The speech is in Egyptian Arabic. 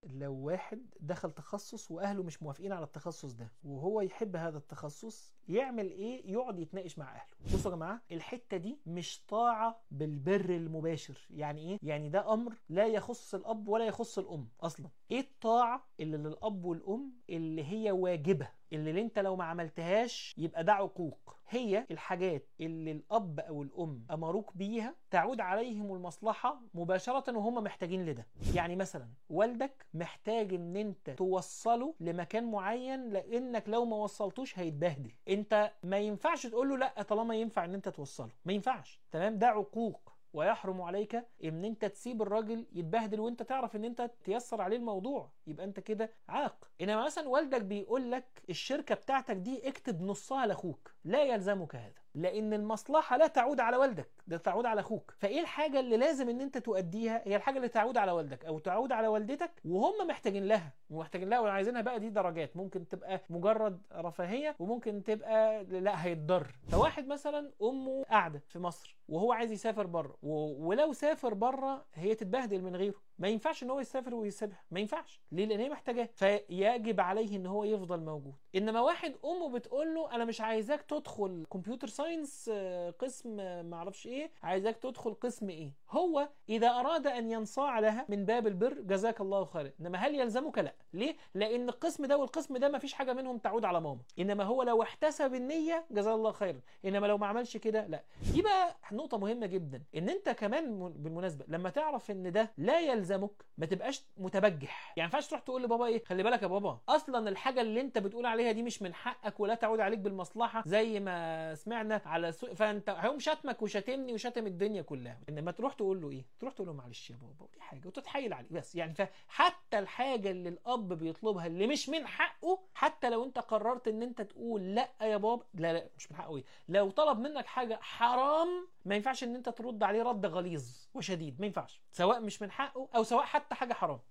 لو واحد دخل تخصص واهله مش موافقين على التخصص ده وهو يحب هذا التخصص يعمل ايه يقعد يتناقش مع اهله بصوا يا جماعه الحته دي مش طاعه بالبر المباشر يعني ايه يعني ده امر لا يخص الاب ولا يخص الام اصلا ايه الطاعه اللي للاب والام اللي هي واجبه اللي انت لو ما عملتهاش يبقى ده عقوق هي الحاجات اللي الاب او الام امروك بيها تعود عليهم المصلحه مباشره وهم محتاجين لده يعني مثلا والدك محتاج ان انت توصله لمكان معين لانك لو ما وصلتوش هيتبهدل انت ما ينفعش تقول له لا طالما ينفع ان انت توصله ما ينفعش تمام ده عقوق ويحرم عليك ان انت تسيب الراجل يتبهدل وانت تعرف ان انت تيسر عليه الموضوع يبقى انت كده عاق انما مثلا والدك بيقول لك الشركه بتاعتك دي اكتب نصها لاخوك لا يلزمك هذا لان المصلحه لا تعود على والدك ده تعود على اخوك فايه الحاجه اللي لازم ان انت تؤديها هي الحاجه اللي تعود على والدك او تعود على والدتك وهم محتاجين لها ومحتاجين لها وعايزينها بقى دي درجات ممكن تبقى مجرد رفاهيه وممكن تبقى لا هيتضر فواحد مثلا امه قاعده في مصر وهو عايز يسافر بره و... ولو سافر بره هي تتبهدل من غيره ما ينفعش ان هو يسافر ويسيبها ما ينفعش ليه لان هي محتاجاه فيجب عليه ان هو يفضل موجود انما واحد امه بتقول له انا مش عايزاك تدخل كمبيوتر ساينس قسم ما اعرفش ايه عايزاك تدخل قسم ايه هو اذا اراد ان ينصاع لها من باب البر جزاك الله خيرا انما هل يلزمك لا ليه لان القسم ده والقسم ده ما فيش حاجه منهم تعود على ماما انما هو لو احتسب النيه جزاه الله خيرا انما لو ما عملش كده لا دي بقى نقطه مهمه جدا ان انت كمان بالمناسبه لما تعرف ان ده لا يلزمك ما تبقاش متبجح يعني ما ينفعش تروح تقول لبابا ايه خلي بالك يا بابا اصلا الحاجه اللي انت بتقول عليها دي مش من حقك ولا تعود عليك بالمصلحه زي ما سمعنا على سوق فانت هيقوم شتمك وشاتمني وشاتم الدنيا كلها انما تروح تقول له ايه تروح تقول له معلش يا بابا ودي حاجه وتتحايل عليه بس يعني فحتى الحاجه اللي الاب بيطلبها اللي مش من حقه حتى لو انت قررت ان انت تقول لا يا بابا لا لا مش من حقه ايه لو طلب منك حاجه حرام ما ينفعش ان انت ترد عليه رد غليظ وشديد ما ينفعش سواء مش من حقه او سواء حتى حاجه حرام